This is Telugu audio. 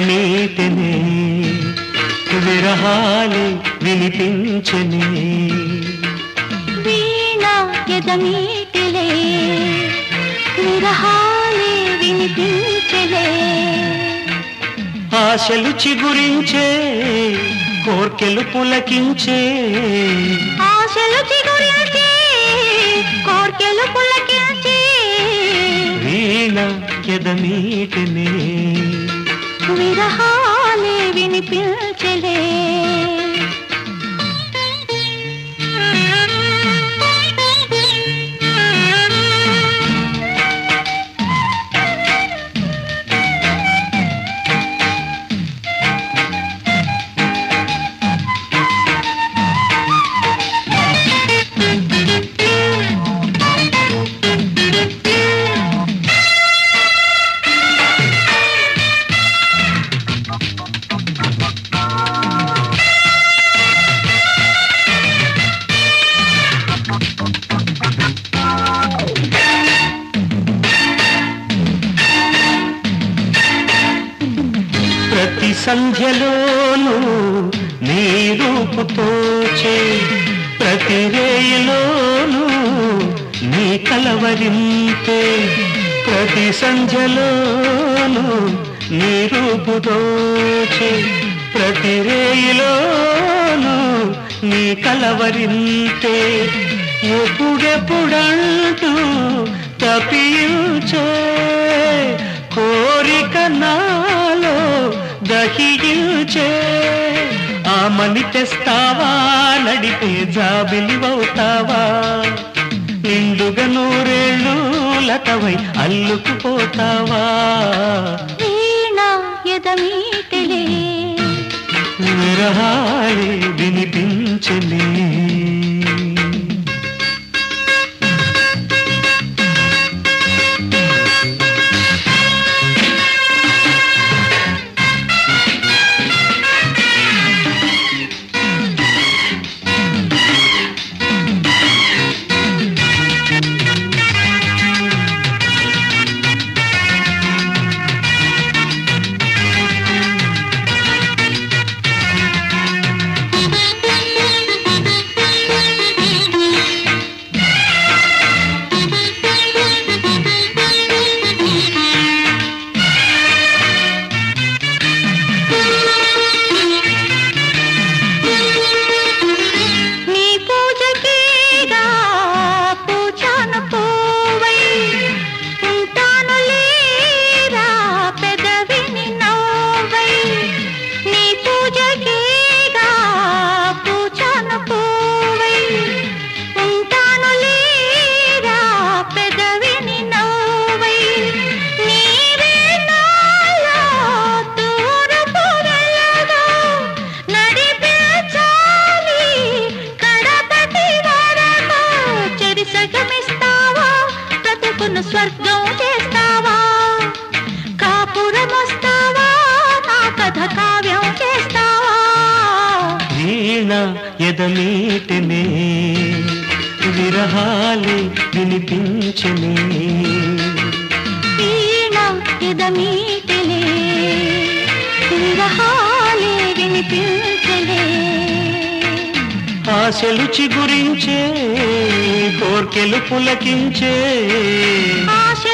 ఎదమీటనే విరహాలి వినిపించనే వీణ ఎదమీటిలే విరహాలే వినిపించలే ఆశలు చిగురించే కోర్కెలు పులకించే ఆశలు చిగురించే కోర్కెలు పులకించే వీణ ఎదమీటనే విరహాలే వినిపించలే ప్రతి సంధ్యలోనూ నీ రూపుతోచే ప్రతి రేయిలోనూ నీ కలవరింపే ప్రతి సంధ్యలోనూ నీ రూపుతోచే ప్రతి రేయిలోనూ నీ కలవరింతే ఎప్పుడెప్పుడంటూ తప్పించే కోరిక నాలో దహించే ఆమని తెస్తావా నడిపే జాబిలివవుతావా నిండుగా నూరేళ్ళు లతవై అల్లుకుపోతావా వీణ ఎదమీటిలే విరహాలి వినిపించలే నీ పూజకేగా పూచాను పోవై ఉంటాను లేరా పెదవిని నవ్వై నీ పూజకేగా పూచాను పోవై ఉంటాను లేరా పెదవిని నవ్వై నీవే నాలో తూర్పు వెళ్ళగా నడిపించాలి కడపటి వరకు చెరిసగమిస్తావా బ్రతుకును స్వర్గం చేస్తావా కాపురం వస్తావా నా కథ కావ్యం చేస్తావా వీణ ఎదమీటనే విరహాలి వినిపించనే వీణ ఎదమీటిలే విరహాలే వినిపించలే ఆశలు చిగురించే కోర్కెలు పులకించే ఆశ